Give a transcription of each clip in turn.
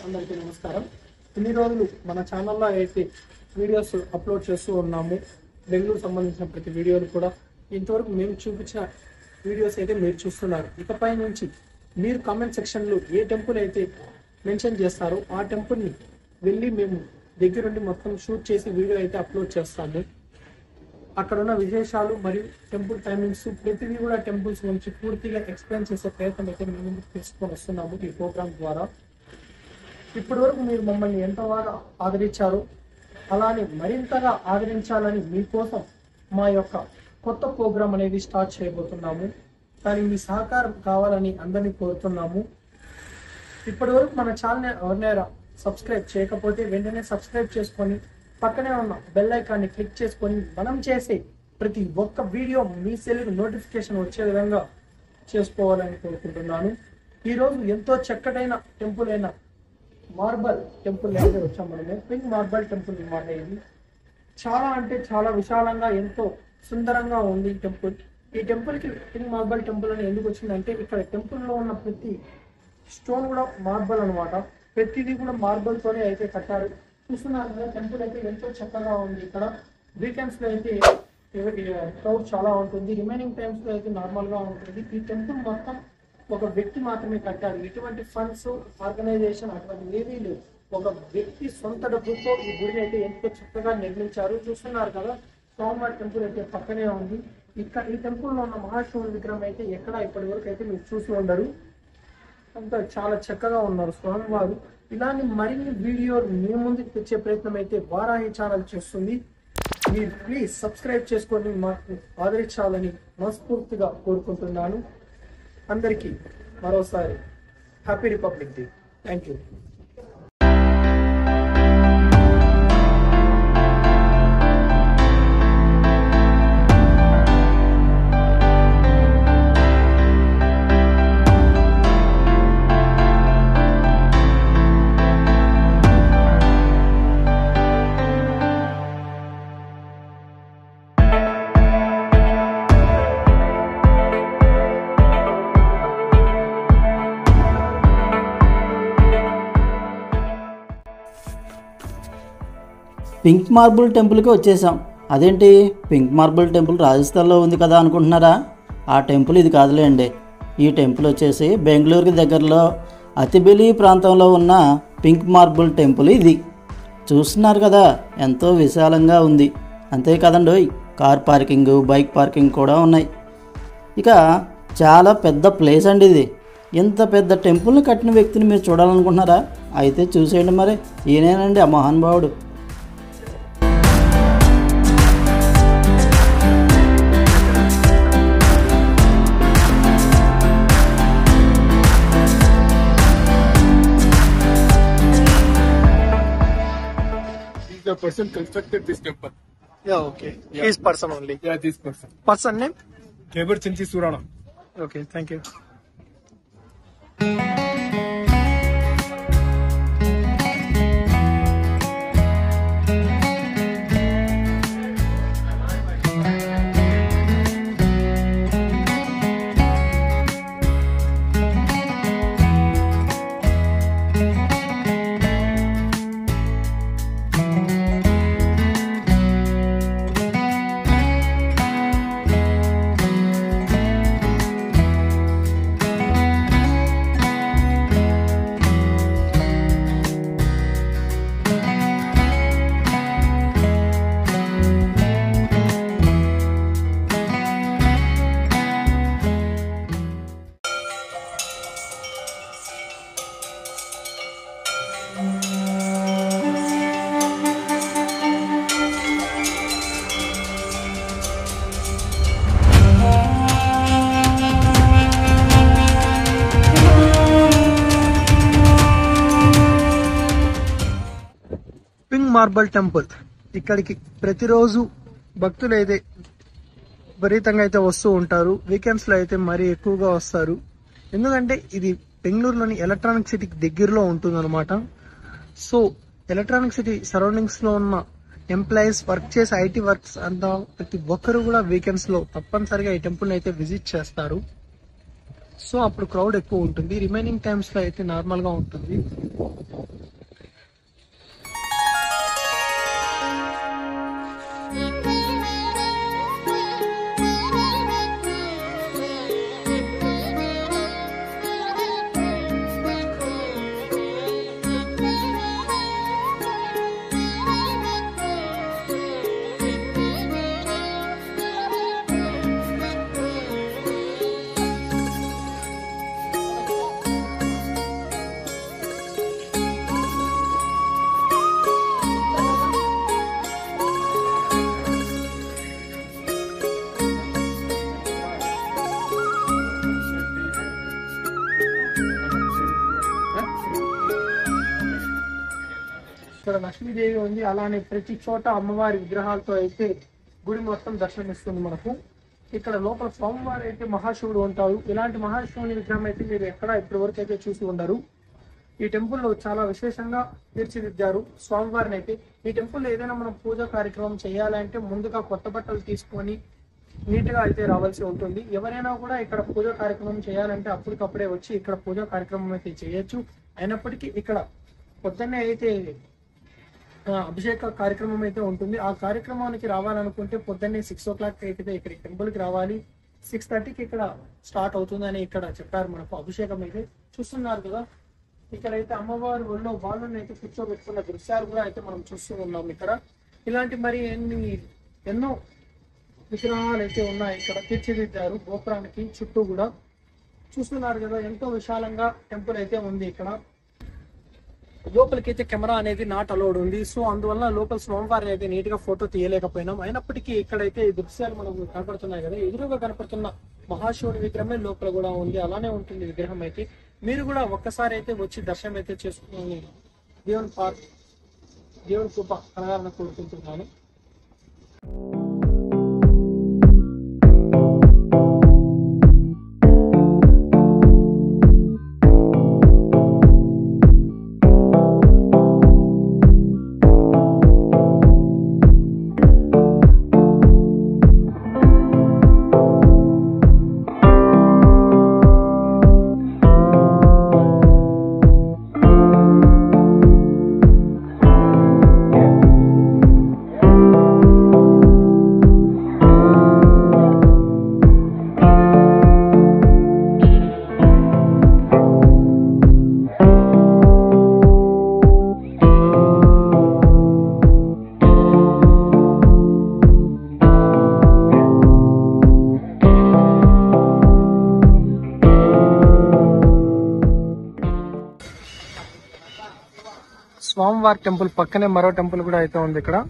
అందరికీ నమస్కారం ఇన్ని రోజులు మన ఛానల్లో అయితే వీడియోస్ అప్లోడ్ చేస్తూ ఉన్నాము బెంగళూరు సంబంధించిన ప్రతి వీడియోలు కూడా ఇంతవరకు మేము చూపించిన వీడియోస్ అయితే మీరు చూస్తున్నారు ఇకపై నుంచి మీరు కామెంట్ సెక్షన్లో ఏ టెంపుల్ అయితే మెన్షన్ చేస్తారో ఆ టెంపుల్ని వెళ్ళి మేము దగ్గరుండి మొత్తం షూట్ చేసి వీడియో అయితే అప్లోడ్ చేస్తాము అక్కడ ఉన్న విశేషాలు మరియు టెంపుల్ టైమింగ్స్ ప్రతిదీ కూడా టెంపుల్స్ గురించి పూర్తిగా ఎక్స్ప్లెయిన్ చేసే ప్రయత్నం అయితే మేము ముందుకు తీసుకొని వస్తున్నాము ఈ ప్రోగ్రామ్ ద్వారా ఇప్పటి వరకు మీరు మమ్మల్ని ఎంతగానో ఆదరించారు అలానే మరింతగా ఆదరించాలని మీకోసం మా యొక్క కొత్త ప్రోగ్రామ్ అనేది స్టార్ట్ చేయబోతున్నాము దానికి మీ సహకారం కావాలని అందరినీ కోరుతున్నాము ఇప్పటి వరకు మన ఛానల్ ఎవరినైనా సబ్స్క్రైబ్ చేయకపోతే వెంటనే సబ్స్క్రైబ్ చేసుకొని పక్కనే ఉన్న బెల్ ఐకాన్ని క్లిక్ చేసుకొని మనం చేసే ప్రతి ఒక్క వీడియో మీ సెల్కి నోటిఫికేషన్ వచ్చే విధంగా చేసుకోవాలని కోరుకుంటున్నాను ఈరోజు ఎంతో చక్కటైన టెంపుల్ అయిన మార్బల్ టెంపుల్ అయితే వచ్చాం మనము పింక్ మార్బల్ టెంపుల్ అన్నమాట ఇది చాలా అంటే చాలా విశాలంగా ఎంతో సుందరంగా ఉంది ఈ టెంపుల్ ఈ టెంపుల్ కి పింక్ మార్బల్ టెంపుల్ అని ఎందుకు వచ్చిందంటే ఇక్కడ టెంపుల్ లో ఉన్న ప్రతి స్టోన్ కూడా మార్బల్ అన్నమాట ప్రతిదీ కూడా మార్బల్ తోనే అయితే కట్టారు చూస్తున్నారు కదా టెంపుల్ అయితే ఎంతో చక్కగా ఉంది ఇక్కడ వీకెండ్స్ లో అయితే క్రౌడ్ చాలా ఉంటుంది రిమైనింగ్ టైమ్స్ లో అయితే నార్మల్ గా ఉంటుంది ఈ టెంపుల్ మొత్తం ఒక వ్యక్తి మాత్రమే కట్టాడు ఎటువంటి ఫండ్స్ ఆర్గనైజేషన్ అటువంటి ఏమీ లేవు ఒక వ్యక్తి సొంత డబ్బుతో ఈ గుడిని అయితే ఎంతో చక్కగా నిర్మించారు చూస్తున్నారు కదా స్వామివారి టెంపుల్ అయితే పక్కనే ఉంది ఇక్కడ ఈ టెంపుల్ లో ఉన్న మహాశివుని విగ్రహం అయితే ఎక్కడ ఇప్పటి వరకు అయితే మీరు చూసి ఉండరు అంతా చాలా చక్కగా ఉన్నారు స్వామివారు ఇలాంటి మరిన్ని వీడియోలు మీ ముందుకు తెచ్చే ప్రయత్నం అయితే వారాహి ఛానల్ చేస్తుంది మీరు ప్లీజ్ సబ్స్క్రైబ్ చేసుకొని మాకు ఆదరించాలని మనస్ఫూర్తిగా కోరుకుంటున్నాను అందరికీ మరోసారి happy Republic Day thank you pink marble టెంపుల్కి వచ్చేసాం అదేంటి పింక్ మార్బుల్ టెంపుల్ రాజస్థాన్లో ఉంది కదా అనుకుంటున్నారా ఆ టెంపుల్ ఇది కాదులేండి ఈ టెంపుల్ వచ్చేసి బెంగళూరుకి దగ్గరలో అతిబెలి ప్రాంతంలో ఉన్న పింక్ మార్బుల్ టెంపుల్ ఇది చూస్తున్నారు కదా ఎంతో విశాలంగా ఉంది అంతే కదండోయ్ కార్ పార్కింగ్ బైక్ పార్కింగ్ కూడా ఉన్నాయి ఇక చాలా పెద్ద ప్లేస్ అండి ఇది ఇంత పెద్ద టెంపుల్ని కట్టిన వ్యక్తిని మీరు చూడాలనుకుంటున్నారా అయితే చూసేయండి మరి ఈయనేనండి ఆ మహానుభావుడు He's the person constructed this temple. Yeah, okay. Yeah. He's person only. Yeah, this person. Person name? Kebar Chinchi Surana. Okay, thank you. Pink marble temple ఇక్కడికి ప్రతిరోజు భక్తులు అయితే విపరీతంగా అయితే వస్తూ ఉంటారు వీకెండ్స్ లో అయితే మరీ ఎక్కువగా వస్తారు ఎందుకంటే ఇది బెంగళూరులోని ఎలక్ట్రానిక్ సిటీకి దగ్గరలో ఉంటుంది అనమాట సో ఎలక్ట్రానిక్ సిటీ సరౌండింగ్స్ లో ఉన్న ఎంప్లాయీస్ వర్క్ చేసే ఐటీ వర్క్స్ అంతా ప్రతి ఒక్కరు కూడా వీకెండ్స్ లో తప్పనిసరిగా ఈ టెంపుల్ అయితే విజిట్ చేస్తారు సో అప్పుడు క్రౌడ్ ఎక్కువ ఉంటుంది రిమైనింగ్ టైమ్స్ లో అయితే నార్మల్ గా ఉంటుంది లక్ష్మీదేవి ఉంది అలానే ప్రతి చోట అమ్మవారి విగ్రహాలతో అయితే గుడి మొత్తం దర్శనమిస్తుంది మనకు ఇక్కడ లోపల స్వామివారు అయితే మహాశివుడు ఉంటారు ఇలాంటి మహాశివుని విగ్రహం అయితే మీరు ఎక్కడ ఇప్పటి వరకు అయితే చూసి ఉండరు ఈ టెంపుల్ లో చాలా విశేషంగా తీర్చిదిద్దారు స్వామివారిని అయితే ఈ టెంపుల్ ఏదైనా మనం పూజా కార్యక్రమం చేయాలంటే ముందుగా కొత్త బట్టలు తీసుకొని నీట్ గా అయితే రావాల్సి ఉంటుంది ఎవరైనా కూడా ఇక్కడ పూజా కార్యక్రమం చేయాలంటే అప్పటికప్పుడే వచ్చి ఇక్కడ పూజా కార్యక్రమం అయితే చేయొచ్చు అయినప్పటికీ ఇక్కడ పొద్దున్నే అయితే ఆ, అభిషేక కార్యక్రమం అయితే ఉంటుంది ఆ కార్యక్రమానికి రావాలనుకుంటే పొద్దున్నే సిక్స్ ఓ క్లాక్ అయితే ఇక్కడ టెంపుల్ కి రావాలి సిక్స్ థర్టీకి ఇక్కడ స్టార్ట్ అవుతుందని ఇక్కడ చెప్పారు మనకు అభిషేకం అయితే చూస్తున్నారు కదా ఇక్కడ అయితే అమ్మవారి ఒళ్ళో బాలుని అయితే కూర్చోబెట్టుకున్న దృశ్యాలు కూడా అయితే మనం చూస్తూ ఉన్నాం ఇక్కడ ఇలాంటి మరి ఎన్ని ఎన్నో విగ్రహాలు అయితే ఉన్నాయి ఇక్కడ తీర్చిదిద్దారు గోపురానికి చుట్టూ కూడా చూస్తున్నారు కదా ఎంతో విశాలంగా టెంపుల్ అయితే ఉంది ఇక్కడ లోపలికైతే కెమెరా అనేది నాట్ అలౌడ్ ఉంది సో అందువల్ల లోపల స్వామివారిని అయితే నీట్ గా ఫోటో తీయలేకపోయినాం అయినప్పటికీ ఇక్కడైతే ఈ దృశ్యాలు మనకు కనపడుతున్నాయి కదా ఎదురుగా కనపడుతున్న మహాశివుడి విగ్రహమే లోపల కూడా ఉంది అలానే ఉంటుంది విగ్రహం అయితే మీరు కూడా ఒక్కసారి అయితే వచ్చి దర్శనం అయితే చేసుకుని దేవుని పార్ దేవుని కృప కలగాలని కోరుకుంటున్నాను స్వామివారి టెంపుల్ పక్కనే మరో టెంపుల్ కూడా అయితే ఉంది ఇక్కడ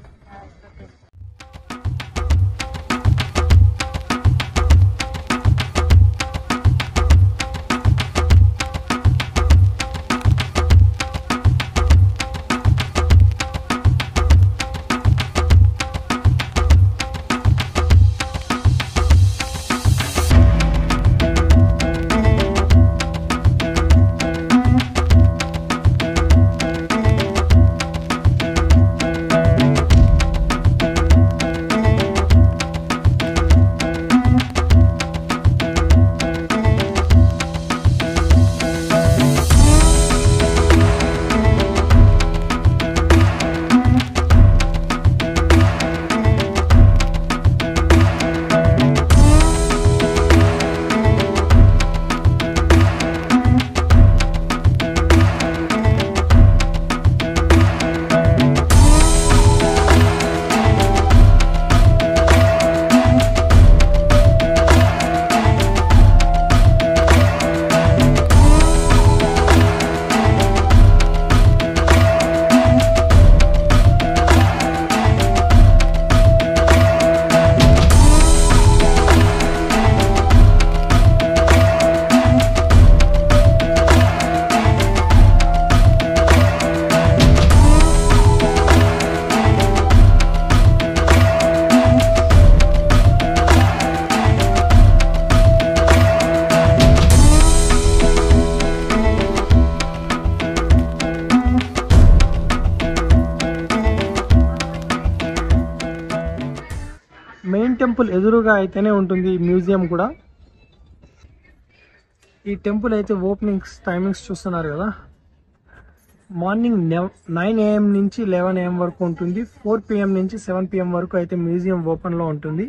మెయిన్ టెంపుల్ ఎదురుగా అయితేనే ఉంటుంది ఈ మ్యూజియం కూడా ఈ టెంపుల్ అయితే ఓపెనింగ్స్ టైమింగ్స్ చూస్తున్నారు కదా మార్నింగ్ నైన్ ఏఎం నుంచి లెవెన్ ఏఎం వరకు ఉంటుంది ఫోర్ పిఎం నుంచి సెవెన్ పిఎం వరకు అయితే మ్యూజియం ఓపెన్లో ఉంటుంది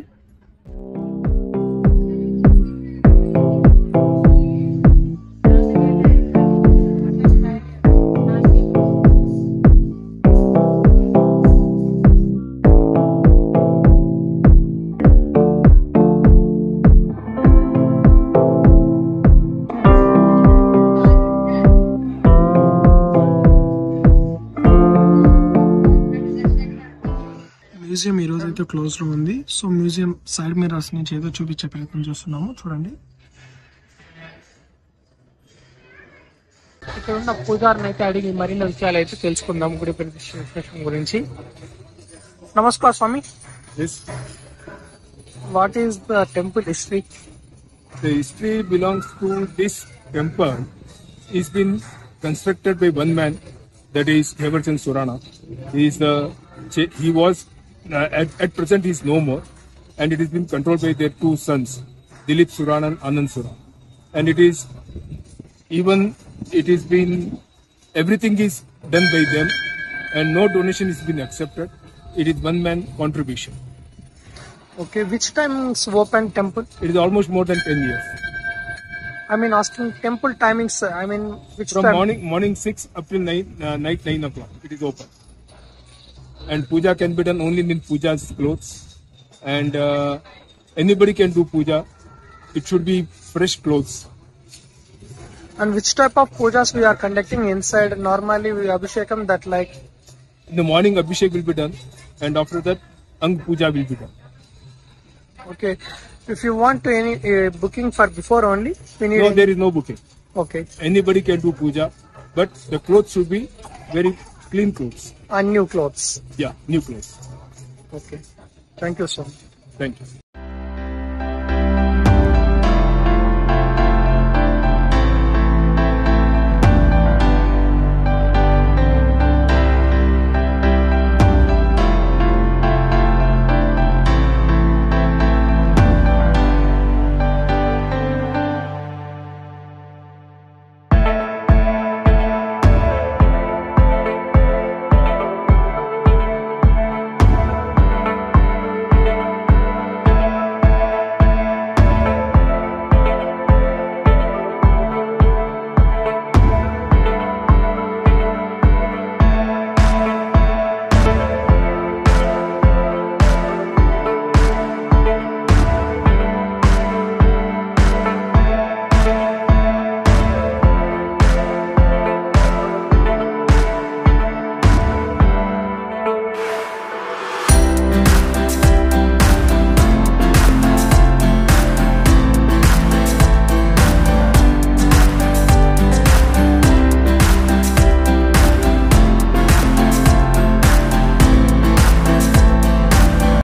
మ్యూజియం ఈ రోజు అయితే క్లోజ్ లో ఉంది సో మ్యూజియం సైడ్ మిరర్స్ నుంచి ఏదో చూపించే ప్రయత్నం చేస్తున్నాము చూడండి ఇక్కడ ఉన్న పూజారిని అయితే అడిగి మరిన్ని విషయాలు అయితే తెలుసుకుందాం గుడి ప్రతిష్ట విశేషం గురించి నమస్కారం స్వామి Yes. What is the temple history The history belongs to this temple. It's been constructed by one man, that is Everton Surana. He is the cha- he was uh, at, at present he is no more, and it has been controlled by their two sons, Dilip Surana and Anand Surana. And it is even it has been everything is done by them, and no donation has been accepted. It is one man contribution. Okay which times open temple It is almost more than ten years. I mean asking temple timings I mean which From morning morning six up till nine uh, night nine o'clock. It is open, and puja can be done only in puja's clothes, and uh, anybody can do puja. It should be fresh clothes. And which type of pujas we are conducting inside normally abhishekam that like In the morning, abhishek will be done, and after that, ang puja will be done. Okay if you want any booking for before only No, there is no booking. Okay Anybody can do puja, but the clothes should be very clean clothes. And new clothes Yeah, new clothes. Okay thank you so much Thank you.